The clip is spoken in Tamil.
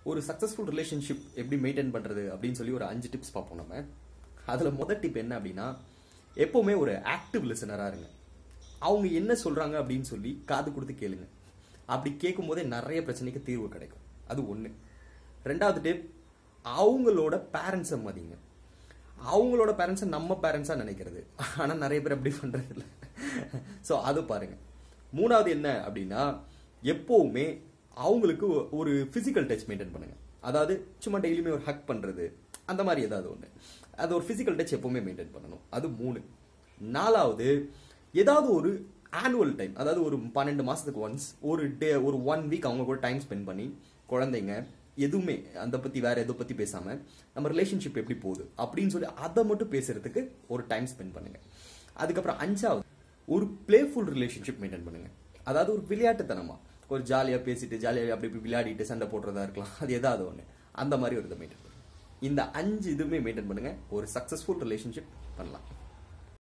ஒரு சக்ஸஸ்ஃபுல் ரிலேஷன்ஷிப் எப்படி மெயின்டைன் பண்ணுறது அப்படின்னு சொல்லி ஒரு அஞ்சு டிப்ஸ் பார்ப்போம் நம்ம அதில் முதல் டிப் என்ன அப்படின்னா எப்போவுமே ஒரு ஆக்டிவ் லிசனராக இருங்க அவங்க என்ன சொல்கிறாங்க அப்படின்னு சொல்லி காது கொடுத்து கேளுங்க அப்படி கேட்கும் போதே நிறைய பிரச்சனைக்கு தீர்வு கிடைக்கும் அது ஒன்று ரெண்டாவது டிப் அவங்களோட பேரண்ட்ஸை மதிங்க அவங்களோட பேரண்ட்ஸை நம்ம பேரண்ட்ஸாக நினைக்கிறது ஆனால் நிறைய பேர் அப்படி பண்ணுறது இல்லை ஸோ அது பாருங்க மூணாவது என்ன அப்படின்னா எப்போவுமே அவங்களுக்கு ஒரு ஃபிசிக்கல் டச் மெயின்டைன் பண்ணுங்க அதாவது சும்மா டெய்லியுமே ஒரு ஹக் பண்ணுறது அந்த மாதிரி ஏதாவது ஒன்று அது ஒரு ஃபிசிக்கல் டச் எப்போவுமே மெயின்டைன் பண்ணணும் அது மூணு நாலாவது ஏதாவது ஒரு ஆனுவல் டைம் அதாவது ஒரு பன்னெண்டு மாதத்துக்கு ஒன்ஸ் ஒரு டே ஒரு ஒன் வீக் அவங்க கூட டைம் ஸ்பெண்ட் பண்ணி குழந்தைங்க எதுவுமே அந்த பற்றி வேற எதை பற்றி பேசாமல் நம்ம ரிலேஷன்ஷிப் எப்படி போகுது அப்படின்னு சொல்லி அதை மட்டும் பேசுறதுக்கு ஒரு டைம் ஸ்பெண்ட் பண்ணுங்க அதுக்கப்புறம் அஞ்சாவது ஒரு பிளேஃபுல் ரிலேஷன்ஷிப் மெயின்டைன் பண்ணுங்க அதாவது ஒரு விளையாட்டுத்தனமா ஒரு ஜாலியாக பேசிட்டு ஜாலியாக அப்படி இப்படி விளையாடிட்டு சண்டை போடுறதா இருக்கலாம் அது ஏதாவது ஒன்று அந்த மாதிரி ஒரு இதை மெயின்டைன் பண்ணுங்க இந்த அஞ்சு இதுவுமே மெயின்டைன் பண்ணுங்க ஒரு சக்ஸஸ்ஃபுல் ரிலேஷன்ஷிப் பண்ணலாம்